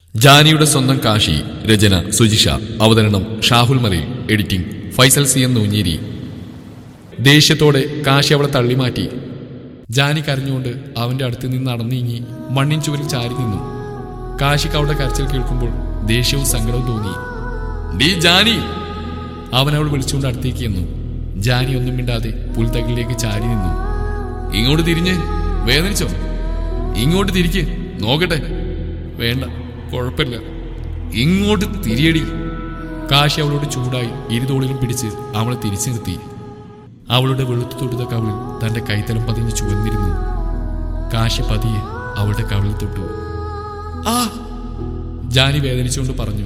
ജാനിയുടെ സ്വന്തം കാശി രചന സുജിഷ അവതരണം Shahul Malayil editing Faisal C M Noonjeri ദേഷ്യത്തോടെ കാശി അവളെ തള്ളിമാറ്റി ജാനി കരഞ്ഞുകൊണ്ട് അവന്റെ അടുത്ത് നിന്ന് നടന്നു നീങ്ങി മണ്ണിൻ ചുവരിൽ ചാരി നിന്നു കാശിക്ക് അവളുടെ കരച്ചിൽ കേൾക്കുമ്പോൾ ദേഷ്യവും സങ്കടവും തോന്നി ഡീ ജാനി അവൻ അവൾ വിളിച്ചുകൊണ്ട് അടുത്തേക്ക് ചെന്നു ജാനി ഒന്നും മിണ്ടാതെ പുൽത്തകിലേക്ക് ചാരി നിന്നു ഇങ്ങോട്ട് തിരിഞ്ഞ് വേദനിച്ചോ ഇങ്ങോട്ട് തിരിക്ക് നോക്കട്ടെ വേണ്ട കുഴപ്പമില്ല ഇങ്ങോട്ട് തിരിയടി കാശി അവളോട് ചൂടായി ഇരുതോളിലും പിടിച്ച് അവളെ തിരിച്ചു നിർത്തി അവളുടെ വെളുത്തു തൊടുത്ത കവിളിൽ തന്റെ കൈത്തലം പതിഞ്ഞ് ചുവന്നിരുന്നു കാശി പതിയെ അവളുടെ കവിളിൽ തൊട്ടു ആ ജാനി വേദനിച്ചുകൊണ്ട് പറഞ്ഞു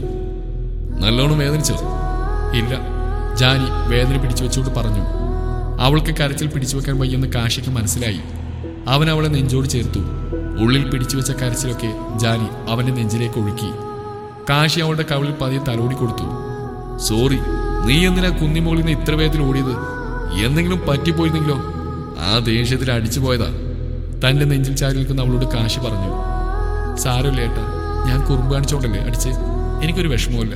നല്ലോണം വേദനിച്ചോ ഇല്ല ജാനി വേദന പിടിച്ചു വെച്ചുകൊണ്ട് പറഞ്ഞു അവൾക്ക് കരച്ചിൽ പിടിച്ചു വെക്കാൻ വയ്യെന്ന് കാശിക്ക് മനസ്സിലായി അവൻ അവളെ നെഞ്ചോട് ചേർത്തു ഉള്ളിൽ പിടിച്ചു വെച്ച കരച്ചിലൊക്കെ ജാനി അവന്റെ നെഞ്ചിലേക്ക് ഒഴുക്കി കാശി അവളുടെ കവിളിൽ പതിയെ തലോടി കൊടുത്തു സോറി നീ എന്തിനാ കുന്നിമുകളിൽ നിന്ന് ഇത്ര വേഗത്തിൽ ഓടിയത് എന്തെങ്കിലും പറ്റിപ്പോയിരുന്നെങ്കിലോ ആ ദേഷ്യത്തിൽ അടിച്ചു പോയതാ തന്റെ നെഞ്ചിൽ ചാരി നിൽക്കുന്ന അവളോട് കാശി പറഞ്ഞു സാരമില്ല ഏട്ടാ ഞാൻ കുറുമ്പ് കാണിച്ചോണ്ടല്ലേ അടിച്ച് എനിക്കൊരു വിഷമവുമില്ല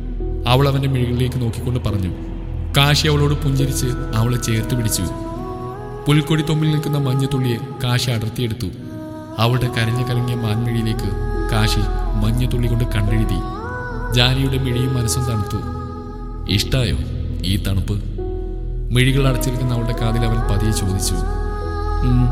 അവൾ അവന്റെ മിഴികളിലേക്ക് നോക്കിക്കൊണ്ട് പറഞ്ഞു കാശി അവളോട് പുഞ്ചിരിച്ച് അവളെ ചേർത്ത് പിടിച്ചു പുൽക്കൊടി തൊമ്പിൽ നിൽക്കുന്ന മഞ്ഞത്തുള്ളിയെ കാശി അടർത്തിയെടുത്തു അവളുടെ കരഞ്ഞു കലങ്ങിയ മാൻമിഴിയിലേക്ക് കാശി മഞ്ഞത്തുള്ളി കൊണ്ട് കണ്ടെഴുതി ജാനിയുടെ മിഴിയും മനസ്സും തണുത്തു ഇഷ്ടായോ ഈ തണുപ്പ് മിഴികൾ അടച്ചിരിക്കുന്ന അവളുടെ കാതിൽ അവൻ പതിയെ ചോദിച്ചു "ഉം."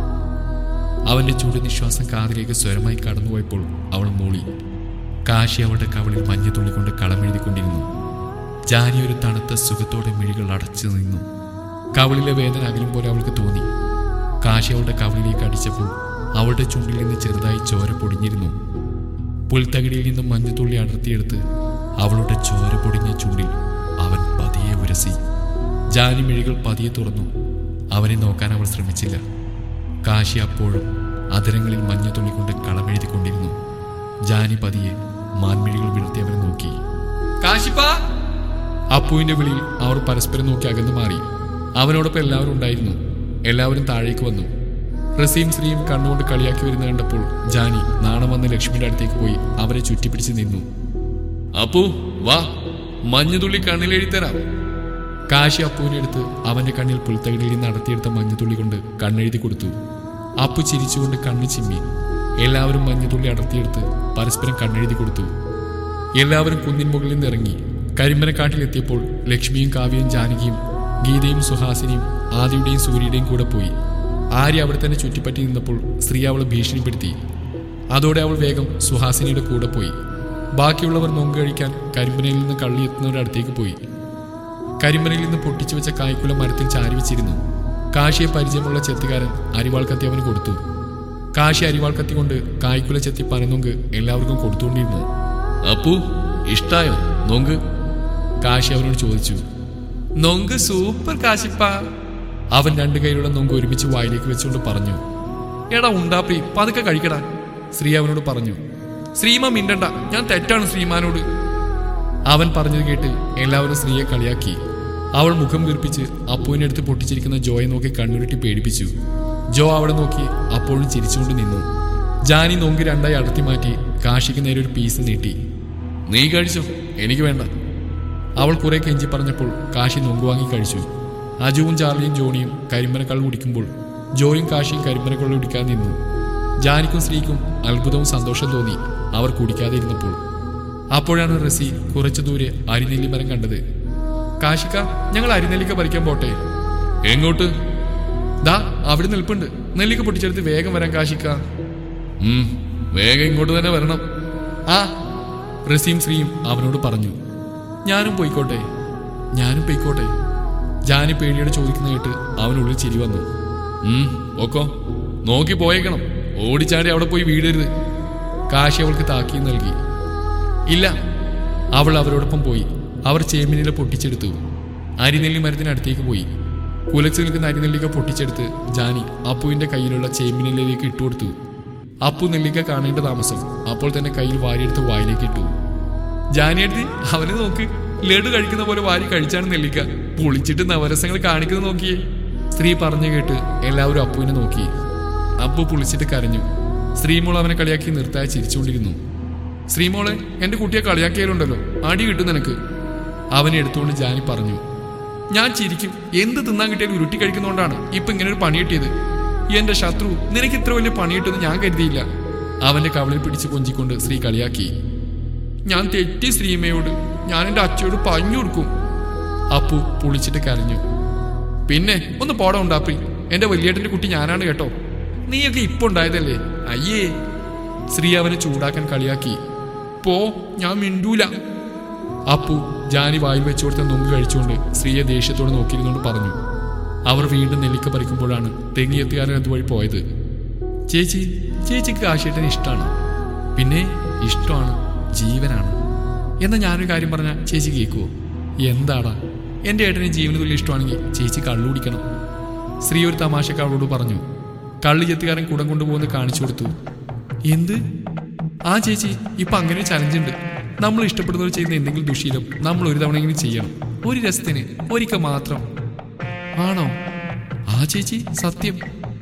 അവന്റെ ചൂട് നിശ്വാസം കാതിലേക്ക് സ്വരമായി കടന്നുപോയപ്പോൾ അവൾ മൂളി കാശി അവളുടെ കവളിൽ മഞ്ഞത്തുള്ളി കൊണ്ട് കളമെഴുതിക്കൊണ്ടിരുന്നു ജാനി ഒരു തണുത്ത സുഖത്തോടെ മിഴികൾ അടച്ചു നിന്നു കവളിലെ വേദന അകലും പോലെ അവൾക്ക് തോന്നി കാശി അവളുടെ കവളിലേക്ക് അടിച്ചപ്പോൾ അവളുടെ ചുണ്ടിൽ നിന്ന് ചെറുതായി ചോര പൊടിഞ്ഞിരുന്നു പുൽത്തകിടിയിൽ നിന്നും മഞ്ഞത്തുള്ളി അടർത്തിയെടുത്ത് അവളുടെ ചോര പൊടിഞ്ഞ ചുണ്ടിൽ അവൻ പതിയെ ഉരസി ജാനി മിഴികൾ പതിയെ തുറന്നു അവനെ നോക്കാൻ അവൾ ശ്രമിച്ചില്ല കാശി അപ്പോഴും അതരങ്ങളിൽ മഞ്ഞത്തുള്ളി കൊണ്ട് കളമെഴുതിക്കൊണ്ടിരുന്നു ജാനി പതിയെ മാൻമിഴികൾ വിടർത്തി അവനെ നോക്കി കാശിപ്പാ അപ്പുവിന്റെ വിളിയിൽ അവർ പരസ്പരം നോക്കി അകന്നു മാറി അവനോടൊപ്പം എല്ലാവരും ഉണ്ടായിരുന്നു എല്ലാവരും താഴേക്ക് വന്നു റസീം ശ്രീയും കണ്ണുകൊണ്ട് കളിയാക്കി വരുന്ന കണ്ടപ്പോൾ ജാനി നാണം വന്ന് ലക്ഷ്മിയുടെ അടുത്തേക്ക് പോയി അവരെ ചുറ്റിപ്പിടിച്ച് നിന്നു അപ്പു വാ മഞ്ഞുതുള്ളി കണ്ണിലെഴുതി തരാം കാശി അപ്പുവിനെ എടുത്ത് അവന്റെ കണ്ണിൽ പുൽത്തകിടിയിൽ നിന്ന് നടത്തിയെടുത്ത മഞ്ഞുതുള്ളി കൊണ്ട് കണ്ണെഴുതി കൊടുത്തു അപ്പു ചിരിച്ചുകൊണ്ട് കണ്ണു ചിമ്മി എല്ലാവരും മഞ്ഞുതുള്ളി അടർത്തിയെടുത്ത് പരസ്പരം കണ്ണെഴുതി കൊടുത്തു എല്ലാവരും കുന്നിൻ മുകളിൽ നിന്ന് ഇറങ്ങി കരിമ്പനക്കാട്ടിലെത്തിയപ്പോൾ ലക്ഷ്മിയും കാവ്യയും ജാനകിയും ഗീതയും സുഹാസിനിയും ആദിയുടെയും സൂര്യയുടെയും കൂടെ പോയി ആര്യ അവിടെ തന്നെ ചുറ്റിപ്പറ്റി നിന്നപ്പോൾ സ്ത്രീ അവളെ ഭീഷണിപ്പെടുത്തി അതോടെ അവൾ വേഗം സുഹാസിനിയുടെ കൂടെ പോയി ബാക്കിയുള്ളവർ നൊങ്ക് കഴിക്കാൻ കരിമ്പനയിൽ നിന്ന് കള്ളി എത്തുന്നവരുടെ അടുത്തേക്ക് പോയി കരിമ്പനയിൽ നിന്ന് പൊട്ടിച്ചു വെച്ച കായ്ക്കുല മരത്തിൽ ചാരി വെച്ചിരുന്നു കാശിയെ പരിചയമുള്ള ചെത്തുകാരൻ അരിവാൾ കത്തി അവന് കൊടുത്തു കാശി അരിവാൾ കത്തി കൊണ്ട് കായ്ക്കുല ചെത്തി പനനൊങ്ക് എല്ലാവർക്കും കൊടുത്തുകൊണ്ടിരുന്നു അപ്പു ഇഷ്ടായോ നൊങ്ക് കാശി അവനോട് ചോദിച്ചു നൊങ്ക് സൂപ്പർ കാശിപ്പ അവൻ രണ്ടു കൈയിലുള്ള നൊങ്ക് ഒരുമിച്ച് വായിലേക്ക് വെച്ചുകൊണ്ട് പറഞ്ഞു എടാ ഉണ്ടാപ്രി പതുക്കെ കഴിക്കടാ ശ്രീ അവനോട് പറഞ്ഞു ശ്രീമ മിണ്ടണ്ട ഞാൻ തെറ്റാണ് ശ്രീമാനോട് അവൻ പറഞ്ഞത് കേട്ട് എല്ലാവരും സ്ത്രീയെ കളിയാക്കി അവൾ മുഖം വീർപ്പിച്ച് അപ്പുവിനെ അടുത്ത് പൊട്ടിച്ചിരിക്കുന്ന ജോയെ നോക്കി കണ്ണുരുട്ടി പേടിപ്പിച്ചു ജോ അവിടെ നോക്കി അപ്പോഴും ചിരിച്ചുകൊണ്ട് നിന്നു ജാനി നോങ്കി രണ്ടായി അടർത്തി മാറ്റി കാശിക്ക് നേരെ ഒരു പീസ് നീട്ടി നീ കഴിച്ചോ എനിക്ക് വേണ്ട അവൾ കുറെ കെഞ്ചി പറഞ്ഞപ്പോൾ കാശി നൊങ്ക് വാങ്ങി കഴിച്ചു അജുവും ചാർലിയും ജോണിയും കരിമ്പനക്കള്ള് കുടിക്കുമ്പോൾ ജോയും കാശിയും കരിമ്പനക്കള്ള് കുടിക്കാൻ നിന്നു ജാനിക്കും സ്ത്രീക്കും അത്ഭുതവും സന്തോഷം തോന്നി അവർ കുടിക്കാതെ ഇരുന്നപ്പോൾ അപ്പോഴാണ് റസി കുറച്ചു ദൂരെ അരിനെല്ലി മരം കണ്ടത് കാശിക്ക ഞങ്ങൾ അരിനെല്ലിക്ക പറിക്കാൻ പോട്ടെ എങ്ങോട്ട് ദാ അവിടെ നിൽപ്പുണ്ട് നെല്ലിക്ക പൊട്ടിച്ചെടുത്ത് വേഗം വരാൻ കാശിക്ക ഉം, വേഗം ഇങ്ങോട്ട് തന്നെ വരണം ആ റസീം ശ്രീയും അവനോട് പറഞ്ഞു ഞാനും പോയിക്കോട്ടെ ഞാനും പോയിക്കോട്ടെ ജാനി പേടിയോട് ചോദിക്കുന്ന കേട്ട് അവനുള്ളിൽ ചിരി വന്നു ഉം ഓക്കോ നോക്കി പോയേക്കണം ഓടിച്ചാടി അവിടെ പോയി വീടരുത് കാശി അവൾക്ക് താക്കീം നൽകി ഇല്ല അവൾ അവരോടൊപ്പം പോയി അവർ ചേമ്പിനില പൊട്ടിച്ചെടുത്തു അരിനെല്ലി മരത്തിനടുത്തേക്ക് പോയി കുലച്ച് നിൽക്കുന്ന അരിനെല്ലിക്ക പൊട്ടിച്ചെടുത്ത് ജാനി അപ്പുവിന്റെ കയ്യിലുള്ള ചേമ്പിനിലയിലേക്ക് ഇട്ടുകൊടുത്തു അപ്പു നെല്ലിക്ക കാണേണ്ട താമസം അപ്പോൾ തന്നെ കയ്യിൽ വാരിയെടുത്ത് വായിലേക്ക് ഇട്ടു ജാനി എടുത്തി അവനെ നോക്ക് ലഡു കഴിക്കുന്ന പോലെ വാരി കഴിച്ചാണ് നെല്ലിക്ക പൊളിച്ചിട്ട് നവരസങ്ങൾ കാണിക്കുന്നത് നോക്കിയേ സ്ത്രീ പറഞ്ഞു കേട്ട് എല്ലാവരും അപ്പുവിനെ നോക്കി അപ്പു പുളിച്ചിട്ട് കരഞ്ഞു സ്ത്രീമോൾ അവനെ കളിയാക്കി നിർത്തായി ചിരിച്ചുകൊണ്ടിരുന്നു ശ്രീമോളെ എന്റെ കുട്ടിയെ കളിയാക്കിയാലുണ്ടല്ലോ അടി കിട്ടും നിനക്ക് അവനെ എടുത്തുകൊണ്ട് ജാനി പറഞ്ഞു ഞാൻ ചിരിക്കും എന്ത് തിന്നാൻ കിട്ടിയാലും ഉരുട്ടി കഴിക്കുന്നതുകൊണ്ടാണ് ഇപ്പൊ ഇങ്ങനെ ഒരു പണി കിട്ടിയത് എന്റെ ശത്രു നിനക്ക് ഇത്ര വലിയ പണി കിട്ടുമെന്ന് ഞാൻ കരുതിയില്ല അവന്റെ കവളിൽ പിടിച്ച് കൊഞ്ചിക്കൊണ്ട് ശ്രീ കളിയാക്കി ഞാൻ തെറ്റി ശ്രീമയോട് ഞാൻ എന്റെ അച്ഛയോട് പറഞ്ഞു കൊടുക്കും അപ്പു പുളിച്ചിട്ട് കരഞ്ഞു പിന്നെ ഒന്ന് പോടാ ഉണ്ടാപ്പി എന്റെ വലിയേട്ടന്റെ കുട്ടി ഞാനാണ് കേട്ടോ നീയൊക്കെ ഇപ്പൊ ഉണ്ടായതല്ലേ അയ്യേ ശ്രീ അവനെ ചൂടാക്കാൻ കളിയാക്കി പോ ഞാൻ മിണ്ടൂല അപ്പു ജാനി വായിൽ വെച്ചു കൊടുത്ത നുങ്ക് കഴിച്ചുകൊണ്ട് സ്ത്രീയെ ദേഷ്യത്തോടെ നോക്കിയിരുന്നുകൊണ്ട് പറഞ്ഞു അവർ വീണ്ടും നെല്ലിക്ക പറിക്കുമ്പോഴാണ് തെങ്ങിയെത്തുകാരൻ അതുവഴി പോയത് ചേച്ചി ചേച്ചിക്ക് കാശിയേട്ടന് ഇഷ്ടമാണ് പിന്നെ ഇഷ്ടമാണ് ജീവനാണ് എന്നാ ഞാനൊരു കാര്യം പറഞ്ഞാൽ ചേച്ചി കേൾക്കുവോ എന്താടാ എൻ്റെ ഏട്ടന് ജീവന് തുല്യ ഇഷ്ടമാണെങ്കിൽ ചേച്ചി കള്ളു കുടിക്കണം ശ്രീ ഒരു തമാശക്ക് അവളോട് പറഞ്ഞു കള്ളു ചെത്തുകാരൻ കുടം കൊണ്ടുപോകുന്ന കാണിച്ചു കൊടുത്തു എന്ത് ആ ചേച്ചി ഇപ്പൊ അങ്ങനെ ഒരു ചലഞ്ച് ഉണ്ട് നമ്മൾ ഇഷ്ടപ്പെടുന്നവർ ചെയ്യുന്ന എന്തെങ്കിലും ദുശീലം നമ്മൾ ഒരു തവണയെങ്കിലും ചെയ്യണം ഒരു രസത്തിന് ഒരിക്കൽ മാത്രം ആണോ ആ ചേച്ചി സത്യം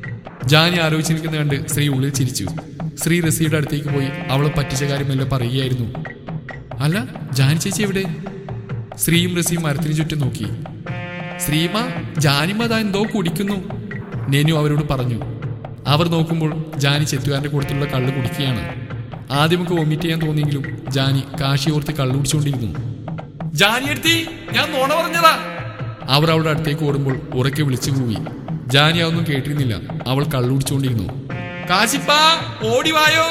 ജാനി ആലോചിച്ചിരിക്കുന്ന കണ്ട് ശ്രീ ഉള്ളിൽ ചിരിച്ചു ശ്രീ റസിയുടെ അടുത്തേക്ക് പോയി അവളെ പറ്റിച്ച കാര്യമെല്ലാം പറയുകയായിരുന്നു അല്ല ജാനി ചേച്ചി എവിടെ ശ്രീയും റസിയും മരത്തിന് ചുറ്റും നോക്കി ശ്രീമ ജാനിമ താ എന്തോ കുടിക്കുന്നു നെനു അവരോട് പറഞ്ഞു അവർ നോക്കുമ്പോൾ ജാനി ചെത്തുകാരന്റെ കൂട്ടത്തിലുള്ള കള്ള് കുടിക്കുകയാണ് ആദ്യമൊക്കെ വൊമിറ്റ് ചെയ്യാൻ തോന്നിയെങ്കിലും ജാനി കാശി ഓർത്ത് കള്ളു കുടിച്ചുകൊണ്ടിരുന്നു ജാനി എടുത്തി ഞാൻ നോണ പറഞ്ഞതാ അവർ അവളുടെ അടുത്തേക്ക് ഓടുമ്പോൾ ഉറക്കെ വിളിച്ചു കൂവി ജാനി അതൊന്നും കേട്ടിരുന്നില്ല അവൾ കള്ളു കുടിച്ചുകൊണ്ടിരുന്നു കാശിപ്പാ ഓടിവായോ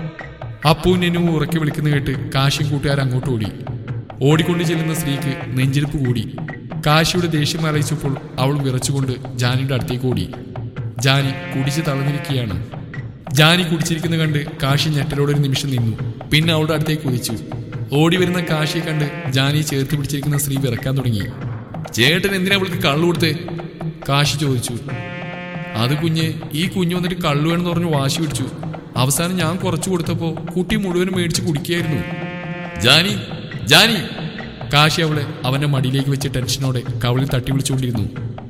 അപ്പു നെനു ഉറക്കെ വിളിക്കുന്ന കേട്ട് കാശിയും കൂട്ടുകാർ അങ്ങോട്ട് ഓടി ഓടിക്കൊണ്ട് ചെല്ലുന്ന സ്ത്രീക്ക് നെഞ്ചിരിപ്പ് കൂടി കാശിയുടെ ദേഷ്യം അറിയിച്ചപ്പോൾ അവൾ വിറച്ചുകൊണ്ട് ജാനിയുടെ അടുത്തേക്ക് ഓടി ജാനി കുടിച്ച് തളർന്നിരിക്കുകയാണ് ജാനി കുടിച്ചിരിക്കുന്ന കണ്ട് കാശി ഞെട്ടലോടെ ഒരു നിമിഷം നിന്നു പിന്നെ അവളുടെ അടുത്തേക്ക് കുതിച്ചു ഓടി വരുന്ന കാശിയെ കണ്ട് ജാനി ചേർത്ത് പിടിച്ചിരിക്കുന്ന സ്ത്രീ വിറക്കാൻ തുടങ്ങി ചേട്ടൻ എന്തിനാ അവൾക്ക് കള്ളു കൊടുത്തേ കാശി ചോദിച്ചു അത് കുഞ്ഞ് ഈ കുഞ്ഞ് വന്നിട്ട് കള്ളു വേണമെന്ന് പറഞ്ഞ് വാശി പിടിച്ചു അവസാനം ഞാൻ കുറച്ചു കൊടുത്തപ്പോ കുട്ടി മുഴുവനും മേടിച്ച് കുടിക്കുകയായിരുന്നു ജാനി ജാനി കാശി അവളെ അവന്റെ മടിയിലേക്ക് വെച്ച് ടെൻഷനോടെ കവളിൽ തട്ടി വിളിച്ചുകൊണ്ടിരുന്നു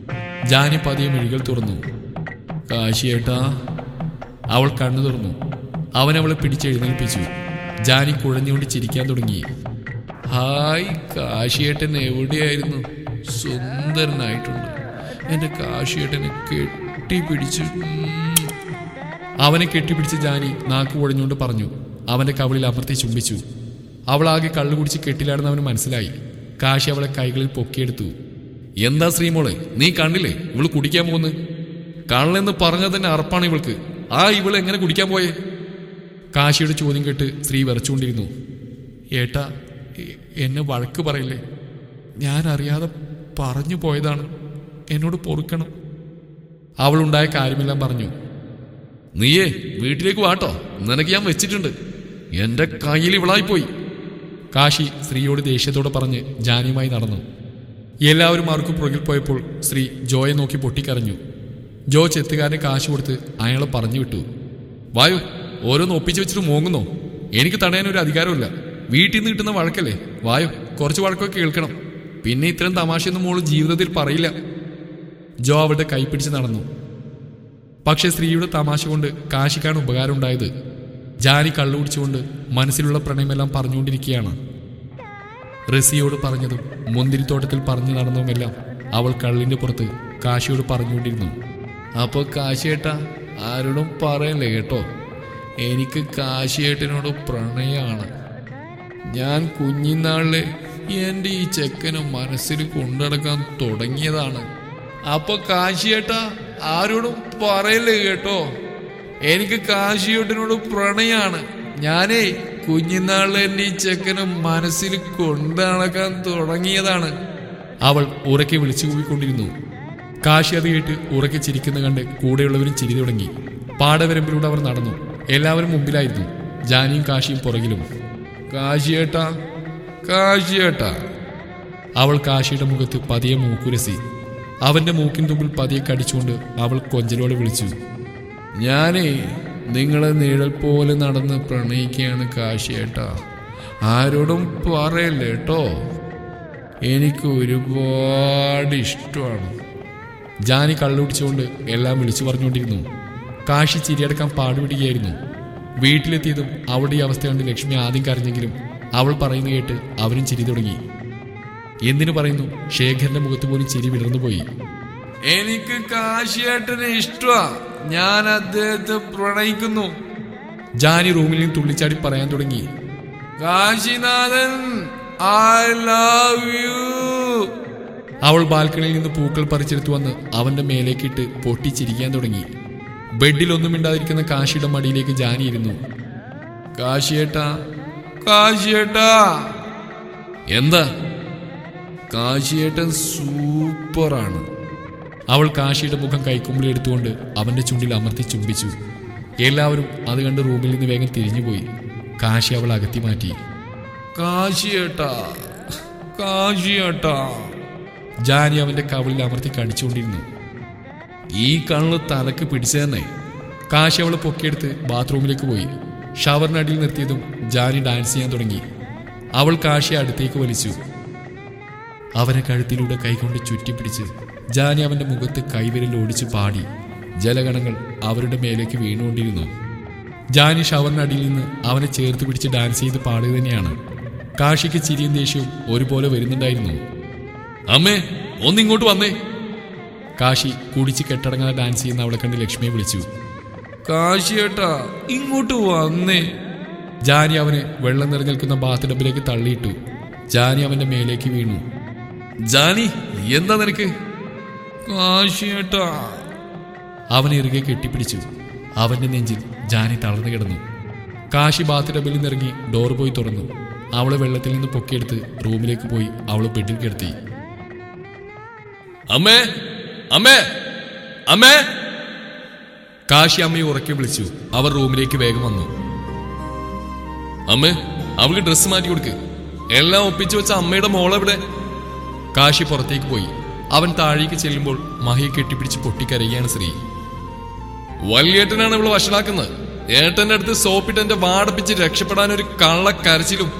ജാനി പതിയെ മിഴികൾ തുറന്നു കാശിയേട്ടാ അവൾ കണ്ണു തുറന്നു അവൻ അവളെ പിടിച്ചെഴുന്നേൽപ്പിച്ചു ജാനി കുഴഞ്ഞുകൊണ്ട് ചിരിക്കാൻ തുടങ്ങി ഹായ് കാശിയേട്ടൻ എവിടെയായിരുന്നു സുന്ദരനായിട്ടുണ്ട് എന്റെ കാശിയേട്ടനെ കെട്ടിപ്പിടിച്ചു ഉം. അവനെ കെട്ടിപ്പിടിച്ച് ജാനി നാക്ക് കുഴഞ്ഞുകൊണ്ട് പറഞ്ഞു അവന്റെ കവളിൽ അമർത്തി ചുംബിച്ചു അവളാകെ കള്ളു കുടിച്ച് കെട്ടിലാണെന്ന് അവന് മനസ്സിലായി കാശി അവളെ കൈകളിൽ പൊക്കിയെടുത്തു എന്താ ശ്രീമോളെ നീ കണ്ടില്ലേ ഇവള് കുടിക്കാൻ പോകുന്നു കള്ളെന്ന് പറഞ്ഞാൽ തന്നെ അറപ്പാണ് ഇവൾക്ക് ആ ഇവള് എങ്ങനെ കുടിക്കാൻ പോയേ കാശിയുടെ ചോദ്യം കേട്ട് സ്ത്രീ വിറച്ചുകൊണ്ടിരുന്നു ഏട്ടാ എ- എന്നെ വഴക്ക് പറയില്ലേ ഞാൻ അറിയാതെ പറഞ്ഞു പോയതാണ് എന്നോട് പൊറുക്കണം അവളുണ്ടായ കാര്യമെല്ലാം പറഞ്ഞു നീയേ വീട്ടിലേക്ക് വാട്ടോ നിനക്ക് ഞാൻ വെച്ചിട്ടുണ്ട് എന്റെ കയ്യിൽ ഇവളായിപ്പോയി കാശി സ്ത്രീയോട് ദേഷ്യത്തോടെ പറഞ്ഞ് ജാനിയുമായി നടന്നു എല്ലാവരും മാർക്കും പുറകിൽ പോയപ്പോൾ സ്ത്രീ ജോയെ നോക്കി പൊട്ടിക്കരഞ്ഞു ജോ ചെത്തുകാരന് കാശ് കൊടുത്ത് അയാളെ പറഞ്ഞു വിട്ടു വായു ഓരോന്ന് ഒപ്പിച്ചു വെച്ചിട്ട് മോങ്ങുന്നോ എനിക്ക് തടയാൻ ഒരു അധികാരമില്ല വീട്ടിൽ നിന്ന് കിട്ടുന്ന വഴക്കല്ലേ വായു കുറച്ച് വഴക്കൊക്കെ കേൾക്കണം പിന്നെ ഇത്തരം തമാശയൊന്നും മോള് ജീവിതത്തിൽ പറയില്ല ജോ അവളുടെ കൈ പിടിച്ച് നടന്നു പക്ഷെ സ്ത്രീയുടെ തമാശ കൊണ്ട് കാശിക്കാണ് ഉപകാരം ഉണ്ടായത് ജാനി കള്ളു കുടിച്ചുകൊണ്ട് മനസ്സിലുള്ള പ്രണയമെല്ലാം പറഞ്ഞുകൊണ്ടിരിക്കുകയാണ് റസിയോട് പറഞ്ഞതും മുന്തിരിത്തോട്ടത്തിൽ പറഞ്ഞു നടന്നതുമെല്ലാം അവൾ കള്ളിന്റെ പുറത്ത് കാശിയോട് പറഞ്ഞുകൊണ്ടിരുന്നു അപ്പോൾ കാശിയേട്ടാ ആരോടും പറയല്ലേ കേട്ടോ എനിക്ക് കാശിയേട്ടനോട് പ്രണയമാണ് ഞാൻ കുഞ്ഞിനാളിലെ എൻ്റെ ഈ ചെക്കനെ മനസ്സിൽ കൊണ്ടുനടക്കാൻ തുടങ്ങിയതാണ് അപ്പൊ കാശിയേട്ടാ ആരോടും പറയല്ലേ കേട്ടോ എനിക്ക് കാശിയേട്ടനോട് പ്രണയാണ് ഞാനേ കുഞ്ഞിനാളിലെ എൻ്റെ ഈ ചെക്കനെ മനസ്സിൽ കൊണ്ടു നടക്കാൻ തുടങ്ങിയതാണ് അവൾ ഉറക്കെ വിളിച്ചു കൂവിക്കൊണ്ടിരുന്നു കാശി അത് കേട്ട് ഉറക്കെ ചിരിക്കുന്ന കണ്ട് കൂടെയുള്ളവരും ചിരി തുടങ്ങി പാടവരമ്പിലൂടെ അവർ നടന്നു എല്ലാവരും മുമ്പിലായിരുന്നു ജാനിയും കാശിയും പുറകിലും കാശിയേട്ടാ കാശിയേട്ടാ അവൾ കാശിയുടെ മുഖത്ത് പതിയെ മൂക്കുരസി അവന്റെ മൂക്കിൻ തുമ്പിൽ പതിയെ കടിച്ചുകൊണ്ട് അവൾ കൊഞ്ചലോടെ വിളിച്ചു ഞാനേ നിങ്ങളെ നിഴൽ പോലെ നടന്ന് പ്രണയിക്കുകയാണ് കാശിയേട്ടാ ആരോടും പറയല്ലേ കേട്ടോ എനിക്ക് ഒരുപാട് ഇഷ്ടമാണ് ജാനി കള്ളുപിടിച്ചുകൊണ്ട് എല്ലാം വിളിച്ചു പറഞ്ഞുകൊണ്ടിരുന്നു കാശി ചിരിയടക്കാൻ പാടുപിടിക്കുകയായിരുന്നു വീട്ടിലെത്തിയതും അവളുടെ ഈ അവസ്ഥ കണ്ട് ലക്ഷ്മി ആദ്യം കരഞ്ഞെങ്കിലും അവൾ പറയുന്നത് കേട്ട് അവനും ചിരി തുടങ്ങി എന്തിനു പറയുന്നു ശേഖരന്റെ മുഖത്ത് പോലും ചിരി വിടർന്നുപോയി എനിക്ക് കാശിയേട്ടനെ ഇഷ്ടമാ ഞാൻ അദ്ദേഹത്തെ പ്രണയിക്കുന്നു ജാനി റൂമിൽ നിന്ന് തുള്ളിച്ചാടി പറയാൻ തുടങ്ങി കാശിനാഥൻ ഐ ലവ് യു അവൾ ബാൽക്കണിയിൽ നിന്ന് പൂക്കൾ പറിച്ചെടുത്തു വന്ന് അവന്റെ മേലേക്കിട്ട് പൊട്ടിച്ചിരിക്കാൻ തുടങ്ങി ബെഡിലൊന്നും മിണ്ടാതിരിക്കുന്ന കാശിയുടെ മടിയിലേക്ക് ജാനി ഇരുന്നു കാശിയേട്ടാ കാശിയേട്ടാ എന്താ കാശിയേട്ടൻ സൂപ്പറാണ് അവൾ കാശിയുടെ മുഖം കൈക്കുമ്പിളി എടുത്തുകൊണ്ട് അവന്റെ ചുണ്ടിൽ അമർത്തി ചുംബിച്ചു എല്ലാവരും അത് കണ്ട് റൂമിൽ നിന്ന് വേഗം തിരിഞ്ഞുപോയി കാശി അവൾ അകത്തി മാറ്റി കാശിയേട്ടാ കാശിയേട്ടാ ജാനി അവന്റെ കവിളിൽ അമർത്തി കടിച്ചുകൊണ്ടിരുന്നു ഈ കണ്ണ് തലക്ക് പിടിച്ചു തന്നെ കാശി അവളെ പൊക്കിയെടുത്ത് ബാത്റൂമിലേക്ക് പോയി ഷവറിനടിയിൽ നിർത്തിയതും ജാനി ഡാൻസ് ചെയ്യാൻ തുടങ്ങി അവൾ കാശിയെ അടുത്തേക്ക് വലിച്ചു അവനെ കഴുത്തിലൂടെ കൈകൊണ്ട് ചുറ്റിപ്പിടിച്ച് ജാനി അവന്റെ മുഖത്ത് കൈവിരൽ ഓടിച്ച് പാടി ജലഗണങ്ങൾ അവരുടെ മേലേക്ക് വീണുകൊണ്ടിരുന്നു ജാനി ഷവറിനടിയിൽ നിന്ന് അവനെ ചേർത്ത് പിടിച്ച് ഡാൻസ് ചെയ്ത് പാടുക തന്നെയാണ് കാശിക്ക് ചിരിയും ദേഷ്യവും ഒരുപോലെ വരുന്നുണ്ടായിരുന്നു അമ്മേ ഒന്നിങ്ങോട്ട് വന്നേ കാശി കുടിച്ച് കെട്ടടങ്ങാതെ ഡാൻസ് ചെയ്യുന്ന അവളെ കണ്ട് ലക്ഷ്മിയെ വിളിച്ചു കാശിയേട്ടാ ഇങ്ങോട്ട് വന്നേ ജാനി അവനെ വെള്ളം നിറഞ്ഞു നിൽക്കുന്ന ബാത്ത് ടബിലേക്ക് തള്ളിയിട്ടു ജാനി അവന്റെ മേലേക്ക് വീണു ജാനി എന്താ നിനക്ക് കാശിയേട്ടാ അവനെ ഇറുകെ കെട്ടിപ്പിടിച്ചു അവന്റെ നെഞ്ചിൽ ജാനി തളർന്നു കിടന്നു കാശി ബാത്ത് ടബിൽ നിന്നിറങ്ങി ഡോർ പോയി തുറന്നു അവളെ വെള്ളത്തിൽ നിന്ന് പൊക്കിയെടുത്ത് റൂമിലേക്ക് പോയി അവളെ ബെഡിൽ കിടത്തി അമ്മേ അമ്മേ അമ്മേ കാശി അമ്മയെ ഉറക്കെ വിളിച്ചു അവർ റൂമിലേക്ക് വേഗം വന്നു അമ്മേ അവൾക്ക് ഡ്രസ്സ് മാറ്റി കൊടുക്ക് എല്ലാം ഒപ്പിച്ചു വെച്ച അമ്മയുടെ മോളെവിടെ കാശി പുറത്തേക്ക് പോയി അവൻ താഴേക്ക് ചെല്ലുമ്പോൾ മഹിയെ കെട്ടിപ്പിടിച്ച് പൊട്ടിക്കരയുകയാണ് ശ്രീ വലിയേട്ടനാണ് ഇവള് വഷളാക്കുന്നത് ഏട്ടന്റെ അടുത്ത് സോപ്പിട്ട് എന്റെ വാടപ്പിച്ച് രക്ഷപ്പെടാൻ ഒരു കള്ള കരച്ചിലും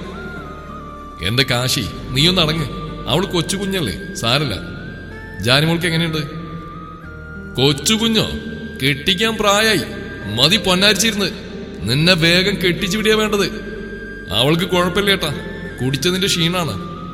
എന്റെ കാശി നീയൊന്ന് അടങ്ങ് അവൾ കൊച്ചു കുഞ്ഞല്ലേ സാരല്ല ജാനിമോൾക്ക് എങ്ങനെയുണ്ട് കൊച്ചു കുഞ്ഞോ കെട്ടിക്കാൻ പ്രായായി മതി പൊന്നാരിച്ചിരുന്ന് നിന്നെ വേഗം കെട്ടിച്ചു വിടിയാ വേണ്ടത് അവൾക്ക് കുഴപ്പമില്ല ഏട്ടാ കുടിച്ചതിന്റെ ക്ഷീണാണ്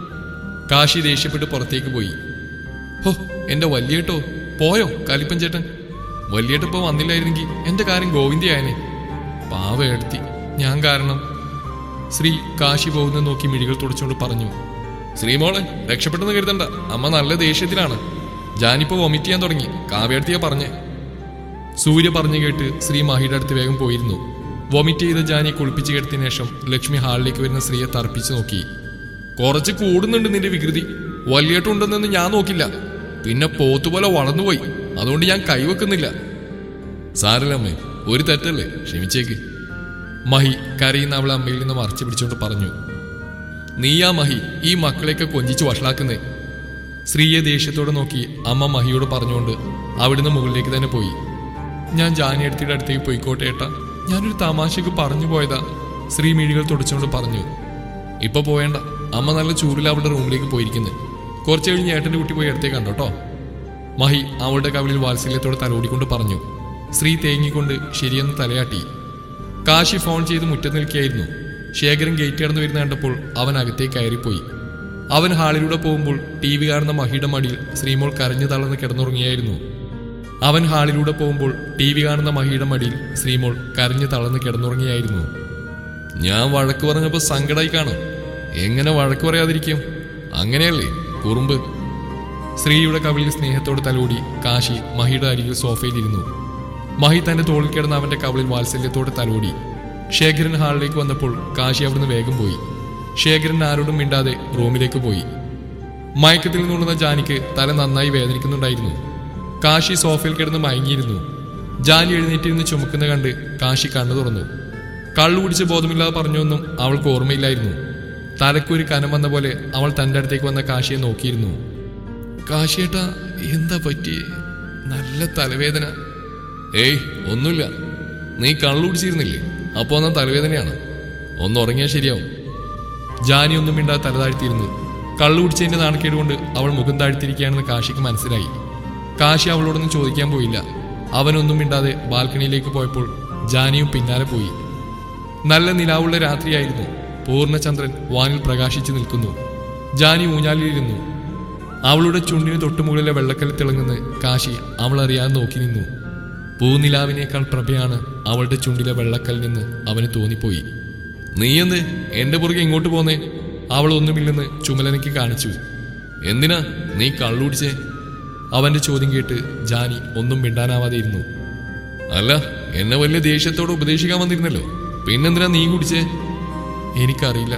കാശി ദേഷ്യപ്പെട്ട് പുറത്തേക്ക് പോയി ഹോ എന്റെ വല്യേട്ടോ പോയോ കാലിപ്പൻ ചേട്ടൻ വല്യേട്ട ഇപ്പൊ വന്നില്ലായിരുന്നെങ്കിൽ എന്റെ കാര്യം ഗോവിന്ദയായനെ പാവ എടുത്തി ഞാൻ കാരണം ശ്രീ കാശി പോകുന്ന നോക്കി മിഴികൾ തുടച്ചുകൊണ്ട് പറഞ്ഞു ശ്രീമോളെ രക്ഷപ്പെട്ടെന്ന് കരുതണ്ട അമ്മ നല്ല ദേഷ്യത്തിലാണ് ജാനിപ്പോ വൊമിറ്റ് ചെയ്യാൻ തുടങ്ങി കാവ്യടുത്തിയാ പറഞ്ഞേ സൂര്യ പറഞ്ഞു കേട്ട് ശ്രീ മഹിയുടെ അടുത്ത് വേഗം പോയിരുന്നു വൊമിറ്റ് ചെയ്ത ജാനിയെ കുളിപ്പിച്ച് കിടത്തിയ ശേഷം ലക്ഷ്മി ഹാളിലേക്ക് വരുന്ന സ്ത്രീയെ തർപ്പിച്ചു നോക്കി കുറച്ച് കൂടുന്നുണ്ട് നിന്റെ വികൃതി വലിയേട്ടുണ്ടെന്നൊന്നും ഞാൻ നോക്കില്ല പിന്നെ പോത്തുപോലെ വളർന്നുപോയി അതുകൊണ്ട് ഞാൻ കൈവെക്കുന്നില്ല സാരല്ലമ്മേ ഒരു തെറ്റല്ലേ ക്ഷമിച്ചേക്ക് മഹി കരയുന്ന അവളെ അമ്മയിൽ നിന്ന് മറച്ചു പിടിച്ചുകൊണ്ട് പറഞ്ഞു നീയാ മഹി ഈ മക്കളെയൊക്കെ കൊഞ്ചിച്ച് വഷളാക്കുന്നേ സ്ത്രീയെ ദേഷ്യത്തോടെ നോക്കി അമ്മ മഹിയോട് പറഞ്ഞുകൊണ്ട് അവിടുന്ന് മുകളിലേക്ക് തന്നെ പോയി ഞാൻ ജാനിയടുത്തിയുടെ അടുത്തേക്ക് പോയിക്കോട്ടെ ഏട്ടാ ഞാനൊരു തമാശക്ക് പറഞ്ഞു പോയതാ ശ്രീ മിഴികൾ തുടച്ചുകൊണ്ട് പറഞ്ഞു ഇപ്പൊ പോയേണ്ട അമ്മ നല്ല ചൂടിൽ അവളുടെ റൂമിലേക്ക് പോയിരിക്കുന്നത് കുറച്ച് കഴിഞ്ഞ് ഏട്ടന്റെ കുട്ടി പോയി അടുത്തേക്ക് കണ്ടോട്ടോ മഹി അവളുടെ കവിളിൽ വാത്സല്യത്തോടെ തലോടിക്കൊണ്ട് പറഞ്ഞു ശ്രീ തേങ്ങിക്കൊണ്ട് ശരിയെന്ന് തലയാട്ടി കാശി ഫോൺ ചെയ്ത് മുറ്റത്ത് നിൽക്കുകയായിരുന്നു ശേഖരൻ ഗേറ്റ് കടന്നു വരുന്ന കണ്ടപ്പോൾ അവൻ അകത്തേക്ക് കയറിപ്പോയി അവൻ ഹാളിലൂടെ പോകുമ്പോൾ ടി വി കാണുന്ന മഹിയുടെ മടിയിൽ ശ്രീമോൾ കരഞ്ഞു തളർന്ന് കിടന്നുറങ്ങിയായിരുന്നു അവൻ ഹാളിലൂടെ പോകുമ്പോൾ ടി വി കാണുന്ന മഹിയുടെ മടിയിൽ ശ്രീമോൾ കരഞ്ഞു തളർന്ന് കിടന്നുറങ്ങിയായിരുന്നു ഞാൻ വഴക്ക് പറഞ്ഞപ്പോ സങ്കടായി കാണും എങ്ങനെ വഴക്ക് പറയാതിരിക്കും അങ്ങനെയല്ലേ കുറുമ്പ് സ്ത്രീയുടെ കവിളിൽ സ്നേഹത്തോട് തലോടി കാശി മഹിയുടെ അരികിൽ സോഫയിലിരുന്നു മഹി തന്റെ തോളിൽ കിടന്ന് അവന്റെ കവിളിൽ വാത്സല്യത്തോടെ തലോടി ശേഖരൻ ഹാളിലേക്ക് വന്നപ്പോൾ കാശി അവിടുന്ന് വേഗം പോയി ശേഖരൻ ആരോടും മിണ്ടാതെ റൂമിലേക്ക് പോയി മയക്കത്തിൽ നിന്നുള്ളുന്ന ജാനിക്ക് തല നന്നായി വേദനിക്കുന്നുണ്ടായിരുന്നു കാശി സോഫയിൽ കിടന്ന് മയങ്ങിയിരുന്നു ജാനി എഴുന്നേറ്റിരുന്ന് ചുമക്കുന്ന കണ്ട് കാശി കണ്ണു തുറന്നു കള്ളു കുടിച്ച് ബോധമില്ലാതെ പറഞ്ഞൊന്നും അവൾക്ക് ഓർമ്മയില്ലായിരുന്നു തലക്കൊരു കനം വന്ന പോലെ അവൾ തന്റെ അടുത്തേക്ക് വന്ന കാശിയെ നോക്കിയിരുന്നു കാശിയേട്ടാ എന്താ പറ്റിയേ നല്ല തലവേദന ഏയ് ഒന്നുമില്ല നീ കള്ളു കുടിച്ചിരുന്നില്ലേ അപ്പോ എന്നാ തലവേദനയാണ് ഒന്ന് ഉറങ്ങിയാൽ ശരിയാവും ജാനി ഒന്നും മിണ്ടാതെ തല താഴ്ത്തിയിരുന്നു കള്ളു കുടിച്ചതിന്റെ നാണക്കേട് കൊണ്ട് അവൾ മുഖം താഴ്ത്തിയിരിക്കുകയാണെന്ന് കാശിക്ക് മനസ്സിലായി കാശി അവളോടൊന്നും ചോദിക്കാൻ പോയില്ല അവനൊന്നും മിണ്ടാതെ ബാൽക്കണിയിലേക്ക് പോയപ്പോൾ ജാനിയും പിന്നാലെ പോയി നല്ല നിലാവുള്ള രാത്രിയായിരുന്നു പൂർണ്ണചന്ദ്രൻ വാനിൽ പ്രകാശിച്ചു നിൽക്കുന്നു ജാനി ഊഞ്ഞാലിലിരുന്നു അവളുടെ ചുണ്ടിന് തൊട്ടുമുകളിലെ വെള്ളക്കല്ല് തിളങ്ങുന്ന കാശി അവൾ അറിയാതെ നോക്കി നിന്നു പൂനിലാവിനേക്കാൾ പ്രഭയാണ് അവളുടെ ചുണ്ടിലെ വെള്ളക്കൽ നിന്ന് അവന് തോന്നിപ്പോയി നീ എന്ത് എന്റെ പുറകെ ഇങ്ങോട്ട് പോന്നേ അവൾ ഒന്നുമില്ലെന്ന് ചുമലനയ്ക്ക് കാണിച്ചു എന്തിനാ നീ കള്ളുടിച്ചേ അവന്റെ ചോദ്യം കേട്ട് ജാനി ഒന്നും മിണ്ടാനാവാതെ ഇരുന്നു അല്ല എന്നെ വലിയ ദേഷ്യത്തോടെ ഉപദേശിക്കാൻ വന്നിരുന്നല്ലോ പിന്നെന്തിനാ നീ കുടിച്ചേ എനിക്കറിയില്ല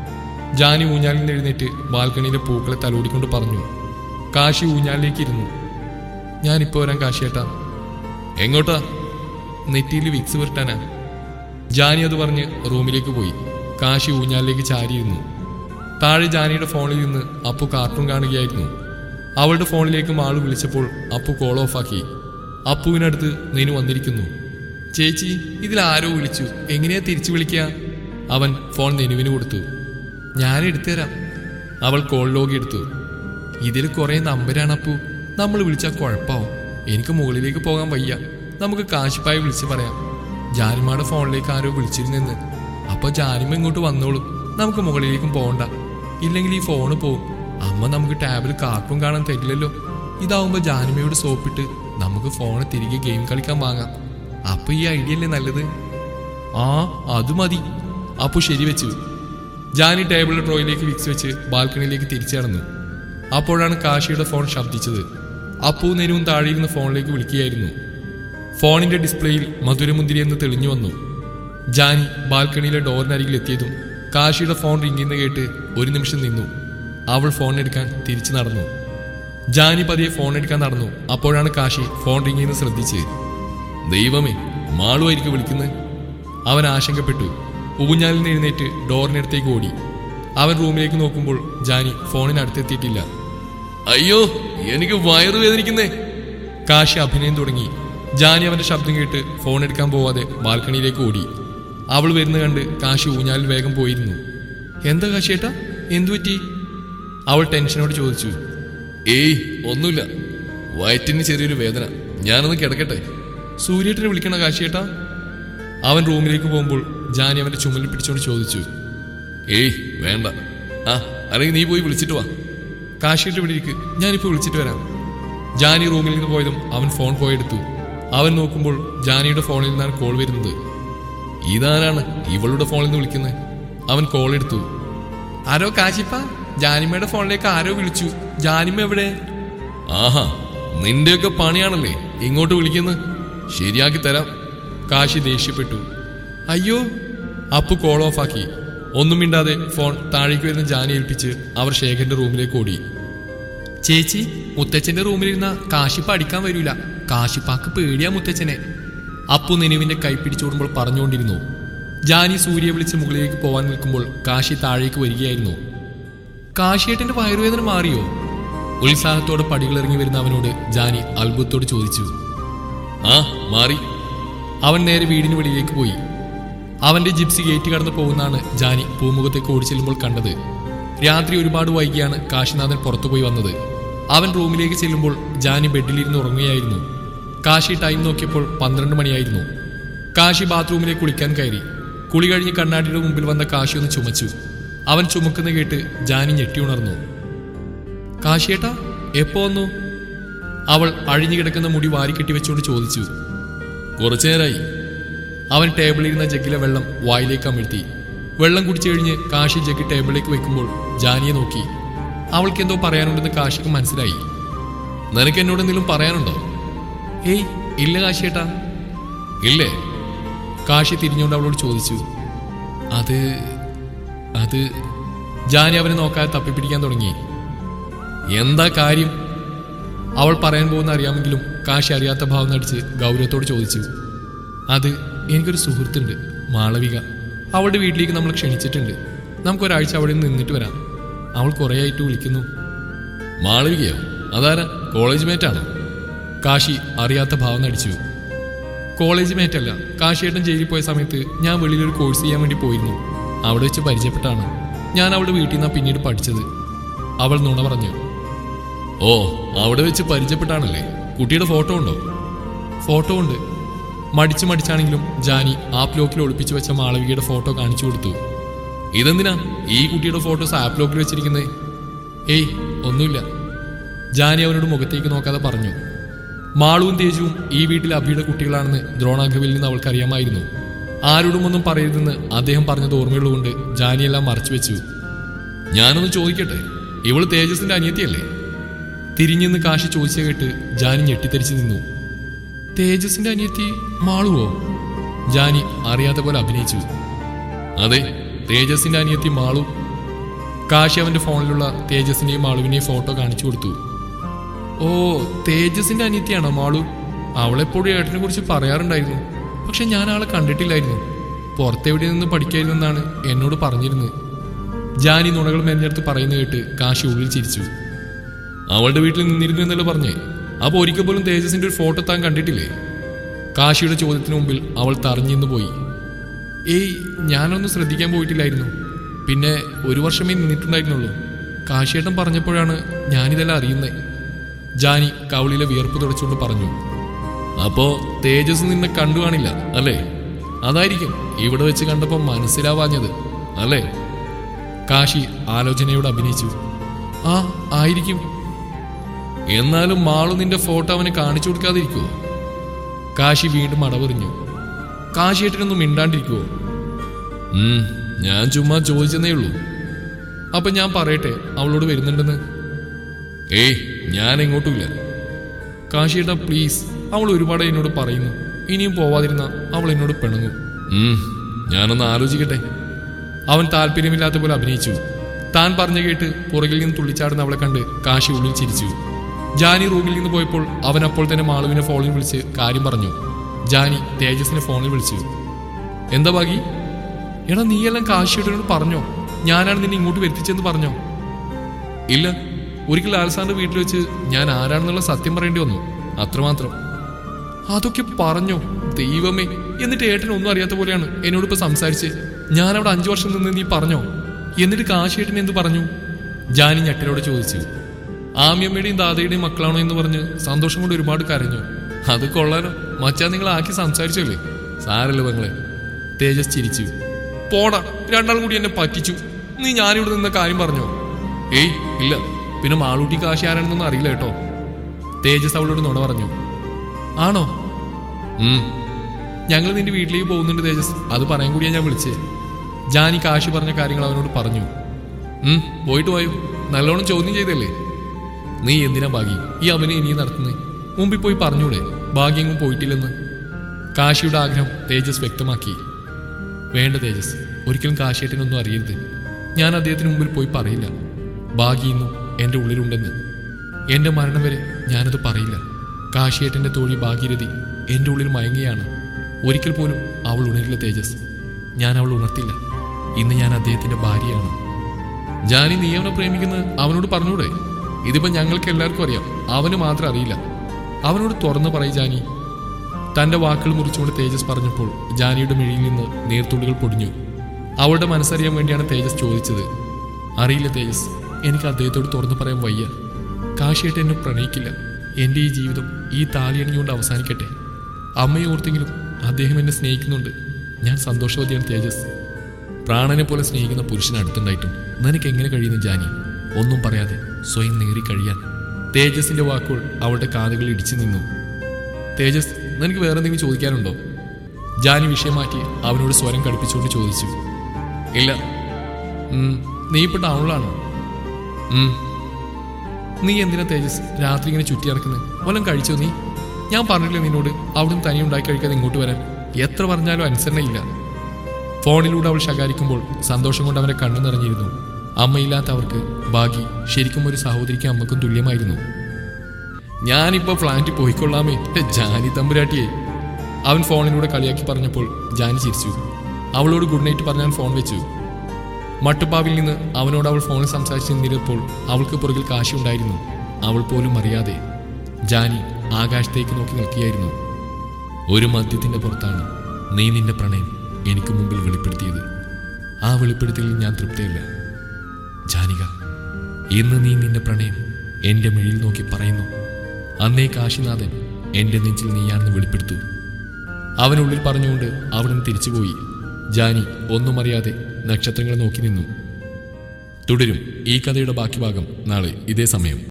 ജാനി ഊഞ്ഞാലിൽ നിന്ന് എഴുന്നേറ്റ് ബാൽക്കണിയിലെ പൂക്കളെ തലോടിക്കൊണ്ട് പറഞ്ഞു കാശി ഊഞ്ഞാലിലേക്ക് ഇരുന്നു ഞാനിപ്പോ വരാൻ കാശിയേട്ടാ എങ്ങോട്ടാ നെറ്റിയിൽ വിക്സ് പുരട്ടാനാ ജാനി അത് പറഞ്ഞ് റൂമിലേക്ക് പോയി കാശി ഊഞ്ഞാലിലേക്ക് ചാരിയിരുന്നു താഴെ ജാനിയുടെ ഫോണിൽ നിന്ന് അപ്പു കാർട്ടൂൺ കാണുകയായിരുന്നു അവളുടെ ഫോണിലേക്ക് മാള് വിളിച്ചപ്പോൾ അപ്പു കോൾ ഓഫാക്കി അപ്പുവിനടുത്ത് നീനു വന്നിരിക്കുന്നു ചേച്ചി ഇതിൽ ആരോ വിളിച്ചു എങ്ങനെയാ തിരിച്ചു വിളിക്കുക അവൻ ഫോൺ നെനുവിന് കൊടുത്തു ഞാൻ എടുത്തുതരാം അവൾ കോൾ ലോഗ് എടുത്തു ഇതിൽ കുറെ നമ്പരാണ് അപ്പു നമ്മൾ വിളിച്ചാൽ കുഴപ്പമാവും എനിക്ക് മുകളിലേക്ക് പോകാൻ വയ്യ നമുക്ക് കാശിപ്പായി വിളിച്ച് പറയാം ജാനിമയുടെ ഫോണിലേക്ക് ആരോ വിളിച്ചിരുന്നെന്ന് അപ്പൊ ജാനിമ ഇങ്ങോട്ട് വന്നോളും നമുക്ക് മുകളിലേക്കും പോകണ്ട ഇല്ലെങ്കിൽ ഈ ഫോണ് പോവും അമ്മ നമുക്ക് ടാബിൽ കാർട്ടൂൺ കാണാൻ തരില്ലല്ലോ ഇതാവുമ്പോ ജാനിമയോട് സോപ്പിട്ട് നമുക്ക് ഫോണ് തിരികെ ഗെയിം കളിക്കാൻ വാങ്ങാം അപ്പൊ ഈ ഐഡിയ അല്ലേ നല്ലത് ആ അത് മതി അപ്പു ശരിവെച്ചു ജാനി ടേബിളിൽ ഡ്രോയിലേക്ക് വിക്സ് വെച്ച് ബാൽക്കണിയിലേക്ക് തിരിച്ചു കടന്നു അപ്പോഴാണ് കാശിയുടെ ഫോൺ ശബ്ദിച്ചത് അപ്പു നെരുവും താഴെയിരുന്ന ഫോണിലേക്ക് വിളിക്കുകയായിരുന്നു ഫോണിന്റെ ഡിസ്പ്ലേയിൽ മധുരമുന്തിരി എന്ന് തെളിഞ്ഞു വന്നു ജാനി ബാൽക്കണിയിലെ ഡോറിനരികിൽ എത്തിയതും കാശിയുടെ ഫോൺ റിങ്ങിന്ന് കേട്ട് ഒരു നിമിഷം നിന്നു അവൾ ഫോൺ എടുക്കാൻ തിരിച്ചു നടന്നു ജാനി പതിയെ ഫോൺ എടുക്കാൻ നടന്നു അപ്പോഴാണ് കാശി ഫോൺ റിങ്ങിന്ന് ശ്രദ്ധിച്ച് ദൈവമേ മാളുമായിരിക്കും വിളിക്കുന്നത് അവൻ ആശങ്കപ്പെട്ടു ഊഞ്ഞാലിൽ നിന്ന് എഴുന്നേറ്റ് ഡോറിനടുത്തേക്ക് ഓടി അവൻ റൂമിലേക്ക് നോക്കുമ്പോൾ ജാനി ഫോണിനടുത്തെത്തിയിട്ടില്ല അയ്യോ എനിക്ക് വയറ് വേദനിക്കുന്നേ കാശി അഭിനയം തുടങ്ങി ജാനി അവന്റെ ശബ്ദം കേട്ട് ഫോൺ എടുക്കാൻ പോവാതെ ബാൽക്കണിയിലേക്ക് ഓടി അവൾ വരുന്ന കണ്ട് കാശി ഊഞ്ഞാലിൽ വേഗം പോയിരുന്നു എന്താ കാശിയേട്ടാ എന്തു പറ്റി അവൾ ടെൻഷനോട് ചോദിച്ചു ഏയ് ഒന്നുമില്ല വയറ്റിന് ചെറിയൊരു വേദന ഞാനൊന്ന് കിടക്കട്ടെ സൂര്യേട്ടനെ വിളിക്കണ കാശിയേട്ടാ അവൻ റൂമിലേക്ക് പോകുമ്പോൾ ജാനി അവന്റെ ചുമലിൽ പിടിച്ചുകൊണ്ട് ചോദിച്ചു ഏയ് വേണ്ട ആ അല്ലെങ്കിൽ നീ പോയി വിളിച്ചിട്ട് വാ കാശിയിട്ട് ഇവിടെ ഇരിക്ക് ഞാനിപ്പോ വിളിച്ചിട്ട് വരാം ജാനി റൂമിൽ നിന്ന് പോയതും അവൻ ഫോൺ പോയെടുത്തു അവൻ നോക്കുമ്പോൾ ജാനിയുടെ ഫോണിൽ നിന്നാണ് കോൾ വരുന്നത് ഇതാരാണ് ഇവളുടെ ഫോണിൽ നിന്ന് വിളിക്കുന്നത് അവൻ കോൾ എടുത്തു ആരോ കാശിപ്പ ജാനിമയുടെ ഫോണിലേക്ക് ആരോ വിളിച്ചു ജാനിമ എവിടെ ആഹാ നിന്റെയൊക്കെ പണിയാണല്ലേ ഇങ്ങോട്ട് വിളിക്കുന്നത് ശരിയാക്കി തരാം കാശി ദേഷ്യപ്പെട്ടു അയ്യോ അപ്പു കോൾ ഓഫാക്കി ഒന്നും മിണ്ടാതെ ഫോൺ താഴേക്ക് വരുന്ന ജാനി ഏൽപ്പിച്ച് അവർ ശേഖരന്റെ റൂമിലേക്ക് ഓടി ചേച്ചി മുത്തച്ഛന്റെ റൂമിലിരുന്ന കാശിപ്പ അടിക്കാൻ വരൂല കാശിപ്പാക്ക് പേടിയാ മുത്തച്ഛനെ അപ്പു നിനുവിന്റെ കൈ പിടിച്ചോടുമ്പോൾ പറഞ്ഞുകൊണ്ടിരുന്നു ജാനി സൂര്യ വിളിച്ച് മുകളിലേക്ക് പോവാൻ നിൽക്കുമ്പോൾ കാശി താഴേക്ക് വരികയായിരുന്നു കാശിയേട്ടന്റെ വയറുവേദന മാറിയോ ഉത്സാഹത്തോടെ പടികളിറങ്ങി വരുന്ന അവനോട് ജാനി അത്ഭുതത്തോട് ചോദിച്ചു ആ മാറി അവൻ നേരെ വീടിന് വെളിയിലേക്ക് പോയി അവന്റെ ജിപ്സി ഗേറ്റ് കടന്ന് പോകുന്നതാണ് ജാനി പൂമുഖത്തേക്ക് ഓടിച്ചെല്ലുമ്പോൾ കണ്ടത് രാത്രി ഒരുപാട് വൈകിയാണ് കാശിനാഥൻ പുറത്തുപോയി വന്നത് അവൻ റൂമിലേക്ക് ചെല്ലുമ്പോൾ ജാനി ബെഡിലിരുന്ന് ഉറങ്ങുകയായിരുന്നു കാശി ടൈം നോക്കിയപ്പോൾ പന്ത്രണ്ട് മണിയായിരുന്നു കാശി ബാത്റൂമിലേക്ക് കുളിക്കാൻ കയറി കുളി കഴിഞ്ഞ് കണ്ണാടിയുടെ മുമ്പിൽ വന്ന കാശി ഒന്ന് ചുമച്ചു അവൻ ചുമക്കുന്ന കേട്ട് ജാനി ഞെട്ടി ഉണർന്നു കാശിയേട്ടാ എപ്പോ വന്നു അവൾ അഴിഞ്ഞു കിടക്കുന്ന മുടി വാരിക്കെട്ടി വെച്ചുകൊണ്ട് ചോദിച്ചു കുറച്ചു നേരമായി അവൻ ടേബിളിരുന്ന ജഗ്ഗിലെ വെള്ളം വായിലേക്ക് അമിഴ്ത്തി വെള്ളം കുടിച്ചു കഴിഞ്ഞ് കാശി ജഗ്ഗ് ടേബിളിലേക്ക് വെക്കുമ്പോൾ ജാനിയെ നോക്കി അവൾക്ക് എന്തോ പറയാനുണ്ടെന്ന് കാശിക്ക് മനസ്സിലായി നിനക്ക് എന്നോട് എന്തെങ്കിലും പറയാനുണ്ടോ ഏയ് ഇല്ല കാശിയേട്ടാ ഇല്ലേ കാശി തിരിഞ്ഞുകൊണ്ട് അവളോട് ചോദിച്ചു അത് അത് ജാനി അവനെ നോക്കാതെ തപ്പിപ്പിടിക്കാൻ തുടങ്ങി എന്താ കാര്യം അവൾ പറയാൻ പോകുന്ന അറിയാമെങ്കിലും കാശി അറിയാത്ത ഭാവം നടിച്ച് ഗൗരവത്തോട് ചോദിച്ചു അത് എനിക്കൊരു സുഹൃത്തുണ്ട് മാളവിക അവളുടെ വീട്ടിലേക്ക് നമ്മൾ ക്ഷണിച്ചിട്ടുണ്ട് നമുക്കൊരാഴ്ച അവിടെ നിന്ന് നിന്നിട്ട് വരാം അവൾ കുറേ ആയിട്ട് വിളിക്കുന്നു മാളവികയോ അതാരാ കോളേജ് മേറ്റാണോ കാശി അറിയാത്ത ഭാവം നടിച്ചു കോളേജ് മേറ്റ് അല്ല കാശിയേട്ടൻ ജയിലിൽ പോയ സമയത്ത് ഞാൻ വെളിയിലൊരു കോഴ്സ് ചെയ്യാൻ വേണ്ടി പോയിരുന്നു അവിടെ വെച്ച് പരിചയപ്പെട്ടാണ് ഞാൻ അവളുടെ വീട്ടിൽ നിന്നാണ് പിന്നീട് പഠിച്ചത് അവൾ നുണ പറഞ്ഞു ഓ അവിടെ വെച്ച് പരിചയപ്പെട്ടാണല്ലേ കുട്ടിയുടെ ഫോട്ടോ ഉണ്ടോ ഫോട്ടോ ഉണ്ട് മടിച്ചു മടിച്ചാണെങ്കിലും ജാനി ആപ്പ് ലോക്കിൽ ഒളിപ്പിച്ചു വെച്ച മാളവികയുടെ ഫോട്ടോ കാണിച്ചു കൊടുത്തു ഇതെന്തിനാ ഈ കുട്ടിയുടെ ഫോട്ടോസ് ആപ്പ് ലോക്കിൽ വെച്ചിരിക്കുന്നത് ഏയ് ഒന്നുമില്ല ജാനി അവനോട് മുഖത്തേക്ക് നോക്കാതെ പറഞ്ഞു മാളുവും തേജുവും ഈ വീട്ടിലെ അഭിയുടെ കുട്ടികളാണെന്ന് ദ്രോണാഘവിൽ നിന്ന് അവൾക്കറിയാമായിരുന്നു ആരോടും ഒന്നും പറയരുതെന്ന് അദ്ദേഹം പറഞ്ഞത് ഓർമ്മയുള്ളതുകൊണ്ട് ജാനിയെല്ലാം മറച്ചു വെച്ചു ഞാനൊന്ന് ചോദിക്കട്ടെ ഇവള് തേജസിന്റെ അനിയത്തിയല്ലേ തിരിഞ്ഞെന്ന് കാശി ചോദിച്ച കേട്ട് ജാനി ഞെട്ടിത്തെരിച്ചു നിന്നു തേജസിന്റെ അനിയത്തി മാളുവോ ജാനി അറിയാത്ത പോലെ അഭിനയിച്ചു അതെ തേജസിന്റെ അനിയത്തി മാളു കാശി അവന്റെ ഫോണിലുള്ള തേജസിന്റെയും മാളുവിന്റെയും ഫോട്ടോ കാണിച്ചു കൊടുത്തു ഓ തേജസിന്റെ അനിയത്തിയാണോ മാളു അവളെപ്പോഴും ഏട്ടനെ കുറിച്ച് പറയാറുണ്ടായിരുന്നു പക്ഷെ ഞാൻ ആളെ കണ്ടിട്ടില്ലായിരുന്നു പുറത്തെവിടെ നിന്ന് പഠിക്കായിരുന്നെന്നാണ് എന്നോട് പറഞ്ഞിരുന്നത് ജാനി നുണകൾ മെനഞ്ഞെടുത്ത് പറയുന്ന കേട്ട് കാശി ഉള്ളിൽ ചിരിച്ചു അവളുടെ വീട്ടിൽ നിന്നിരുന്നു എന്നല്ലേ പറഞ്ഞേ അപ്പൊ ഒരിക്കൽ പോലും തേജസിന്റെ ഒരു ഫോട്ടോ താൻ കണ്ടിട്ടില്ലേ കാശിയുടെ ചോദ്യത്തിന് മുമ്പിൽ അവൾ തറഞ്ഞിന്ന് പോയി ഏയ് ഞാനൊന്നും ശ്രദ്ധിക്കാൻ പോയിട്ടില്ലായിരുന്നു പിന്നെ ഒരു വർഷമേ നിന്നിട്ടുണ്ടായിരുന്നുള്ളൂ കാശിയേട്ടൻ പറഞ്ഞപ്പോഴാണ് ഞാനിതെല്ലാം അറിയുന്നത് ജാനി കവളിലെ വിയർപ്പ് തുടച്ചുകൊണ്ട് പറഞ്ഞു അപ്പോ തേജസ് നിന്നെ കണ്ടു കാണില്ല അല്ലേ അതായിരിക്കും ഇവിടെ വെച്ച് കണ്ടപ്പോ മനസ്സിലാവാഞ്ഞത് അല്ലേ കാശി ആലോചനയോട് അഭിനയിച്ചു ആ ആയിരിക്കും എന്നാലും മാളു നിന്റെ ഫോട്ടോ അവന് കാണിച്ചു കൊടുക്കാതിരിക്കുവോ കാശി വീണ്ടും അടവെറിഞ്ഞു കാശിയേട്ടനൊന്നും മിണ്ടാണ്ടിരിക്കുവോ ഉം, ഞാൻ ചുമ്മാ ചോദിച്ചെന്നേ ഉള്ളൂ അപ്പൊ ഞാൻ പറയട്ടെ അവളോട് വരുന്നുണ്ടെന്ന് ഏയ് ഞാൻ എങ്ങോട്ടുമില്ല കാശിയേട്ടാ പ്ലീസ് അവൾ ഒരുപാട് എന്നോട് പറയുന്നു ഇനിയും പോവാതിരുന്ന അവൾ എന്നോട് പിണങ്ങും ഉം, ഞാനൊന്ന് ആലോചിക്കട്ടെ അവൻ താല്പര്യമില്ലാത്ത പോലെ അഭിനയിച്ചു താൻ പറഞ്ഞു കേട്ട് പുറകിൽ നിന്ന് തുള്ളിച്ചാടുന്ന അവളെ കണ്ട് കാശി ഉള്ളിൽ ചിരിച്ചു ജാനി റൂമിൽ നിന്ന് പോയപ്പോൾ അവൻ അപ്പോൾ തന്നെ മാളുവിനെ ഫോണിൽ വിളിച്ച് കാര്യം പറഞ്ഞു ജാനി തേജസിനെ ഫോണിൽ വിളിച്ചു എന്താ ബാഗി എടാ നീയെല്ലാം കാശിയോട് പറഞ്ഞോ ഞാനാണ് നിന്നെ ഇങ്ങോട്ട് വരുത്തിച്ചെന്ന് പറഞ്ഞോ ഇല്ല ഒരിക്കൽ ആൽസാറിന്റെ വീട്ടിൽ വെച്ച് ഞാൻ ആരാണെന്നുള്ള സത്യം പറയേണ്ടി വന്നു അത്രമാത്രം അതൊക്കെ പറഞ്ഞോ ദൈവമേ എന്നിട്ട് ഏട്ടൻ ഒന്നും അറിയാത്ത പോലെയാണ് എന്നോട് ഇപ്പൊ സംസാരിച്ച് ഞാൻ അവിടെ അഞ്ചു വർഷം നിന്ന് നീ പറഞ്ഞോ എന്നിട്ട് കാശിയേട്ടൻ എന്ത് പറഞ്ഞു ജാനി ഞെട്ടലോട് ചോദിച്ചു ആമിയമ്മയുടെയും ദാദയുടെയും മക്കളാണോ എന്ന് പറഞ്ഞ് സന്തോഷം കൊണ്ട് ഒരുപാട് കരഞ്ഞു അത് കൊള്ളാനോ മച്ചാ നിങ്ങൾ ആക്കി സംസാരിച്ചല്ലേ സാരല്ല പെങ്ങളെ തേജസ് ചിരിച്ചു പോടാ രണ്ടാളും കൂടി എന്നെ പറ്റിച്ചു നീ ഞാനിവിടെ നിന്ന കാര്യം പറഞ്ഞോ ഏയ് ഇല്ല പിന്നെ മാളൂട്ടി കാശി ആരാണെന്നൊന്നും അറിയില്ല കേട്ടോ തേജസ് അവളോട് നുണ പറഞ്ഞു ആണോ ഉം. ഞങ്ങൾ നിന്റെ വീട്ടിലേക്ക് പോകുന്നുണ്ട് തേജസ് അത് പറയാൻ കൂടിയാ ഞാൻ വിളിച്ചേ ജാനി കാശി പറഞ്ഞ കാര്യങ്ങൾ അവനോട് പറഞ്ഞു ഉം, പോയിട്ട് പോയോ നല്ലോണം ചോദ്യം ചെയ്തല്ലേ നീ എന്തിനാ ഭാഗ്യ ഈ അവനെ ഇനിയും നടത്തുന്നേ മുമ്പിൽ പോയി പറഞ്ഞൂടെ ഭാഗ്യങ്ങും പോയിട്ടില്ലെന്ന് കാശിയുടെ ആഗ്രഹം തേജസ് വ്യക്തമാക്കി വേണ്ട തേജസ് ഒരിക്കലും കാശിയേട്ടനൊന്നും അറിയരുത് ഞാൻ അദ്ദേഹത്തിന് മുമ്പിൽ പോയി പറയില്ല ഭാഗ്യ ഇന്നും എൻ്റെ ഉള്ളിലുണ്ടെന്ന് എൻ്റെ മരണം വരെ ഞാനത് പറയില്ല കാശിയേട്ടൻ്റെ തോഴി ഭാഗീരഥി എൻ്റെ ഉള്ളിൽ മയങ്ങിയാണ് ഒരിക്കൽ പോലും അവൾ ഉണരില്ല തേജസ് ഞാൻ അവൾ ഉണർത്തില്ല ഇന്ന് ഞാൻ അദ്ദേഹത്തിൻ്റെ ഭാര്യയാണ് ജാനി നീ അവനെ പ്രേമിക്കുന്നത് അവനോട് പറഞ്ഞൂടെ ഇതിപ്പോ ഞങ്ങൾക്ക് എല്ലാവർക്കും അറിയാം അവന് മാത്രം അറിയില്ല അവനോട് തുറന്നു പറയും ജാനി തന്റെ വാക്കുകൾ മുറിച്ചുകൊണ്ട് തേജസ് പറഞ്ഞപ്പോൾ ജാനിയുടെ മിഴിയിൽ നിന്ന് നീർത്തുള്ളികൾ പൊടിഞ്ഞു അവളുടെ മനസ്സറിയാൻ വേണ്ടിയാണ് തേജസ് ചോദിച്ചത് അറിയില്ല തേജസ് എനിക്ക് അദ്ദേഹത്തോട് തുറന്നു പറയാൻ വയ്യ കാശിയായിട്ട് എന്നെ പ്രണയിക്കില്ല എൻ്റെ ഈ ജീവിതം ഈ താലിയണിഞ്ഞുകൊണ്ട് അവസാനിക്കട്ടെ അമ്മയെ ഓർത്തെങ്കിലും അദ്ദേഹം എന്നെ സ്നേഹിക്കുന്നുണ്ട് ഞാൻ സന്തോഷവതിയാണ് തേജസ് പ്രാണനെ പോലെ സ്നേഹിക്കുന്ന പുരുഷൻ അടുത്തുണ്ടായിട്ടും നിനക്ക് എങ്ങനെ കഴിയുന്നു ജാനി ഒന്നും പറയാതെ സ്വയം നേറി കഴിയാൻ തേജസിന്റെ വാക്കുകൾ അവളുടെ കാതുകളിൽ ഇടിച്ചു നിന്നു തേജസ് നിനക്ക് വേറെ എന്തെങ്കിലും ചോദിക്കാനുണ്ടോ ജാനി വിഷയം മാറ്റി അവനോട് സ്വരം കടുപ്പിച്ചുകൊണ്ട് ചോദിച്ചു ഇല്ല ഉം, നീ ഇപ്പൊ ടൗണിലാണോ ഉം. നീ എന്തിനാ തേജസ് രാത്രി ഇങ്ങനെ ചുറ്റി ഇറക്കുന്നത് വല്ലതും കഴിച്ചോ നീ ഞാൻ പറഞ്ഞില്ലേ നിന്നോട് അവിടുന്ന് തനി ഉണ്ടാക്കി കഴിക്കാതെ ഇങ്ങോട്ട് വരാൻ എത്ര പറഞ്ഞാലും അനുസരണയില്ല ഫോണിലൂടെ അവൾ ശകാരിക്കുമ്പോൾ സന്തോഷം കൊണ്ട് അവനെ കണ്ണു നിറഞ്ഞിരുന്നു അമ്മയില്ലാത്ത അവർക്ക് ഭാഗ്യ ശരിക്കും ഒരു സഹോദരിക്ക് അമ്മക്കും തുല്യമായിരുന്നു ഞാനിപ്പോ ഫ്ലാറ്റിൽ പോയിക്കൊള്ളാമേ ഹെ, ജാനി തമ്പുരാട്ടിയെ അവൻ ഫോണിലൂടെ കളിയാക്കി പറഞ്ഞപ്പോൾ ജാനി ചിരിച്ചു അവളോട് ഗുഡ് നൈറ്റ് പറഞ്ഞാൽ ഫോൺ വെച്ചു മട്ടുപ്പാവിൽ നിന്ന് അവനോട് അവൾ ഫോണിൽ സംസാരിച്ച് നിന്നിരുന്നപ്പോൾ അവൾക്ക് പുറകിൽ കാശി ഉണ്ടായിരുന്നു അവൾ പോലും അറിയാതെ ജാനി ആകാശത്തേക്ക് നോക്കി നിൽക്കുകയായിരുന്നു ഒരു മദ്യത്തിന്റെ പുറത്താണ് നീ നിന്റെ പ്രണയം എനിക്ക് മുമ്പിൽ വെളിപ്പെടുത്തിയത് ആ വെളിപ്പെടുത്തലിൽ ഞാൻ തൃപ്തിയല്ല ജാനിക ഇന്ന് നീ നിന്റെ പ്രണയം എന്റെ മിഴിയിൽ നോക്കി പറയുന്നു അന്നേ കാശിനാഥൻ എന്റെ നെഞ്ചിൽ നീയാണെന്ന് വെളിപ്പെടുത്തു അവനുള്ളിൽ പറഞ്ഞുകൊണ്ട് അവിടുന്ന് തിരിച്ചുപോയി ജാനി ഒന്നും അറിയാതെ നക്ഷത്രങ്ങളെ നോക്കി നിന്നു തുടരും ഈ കഥയുടെ ബാക്കി ഭാഗം നാളെ ഇതേ സമയം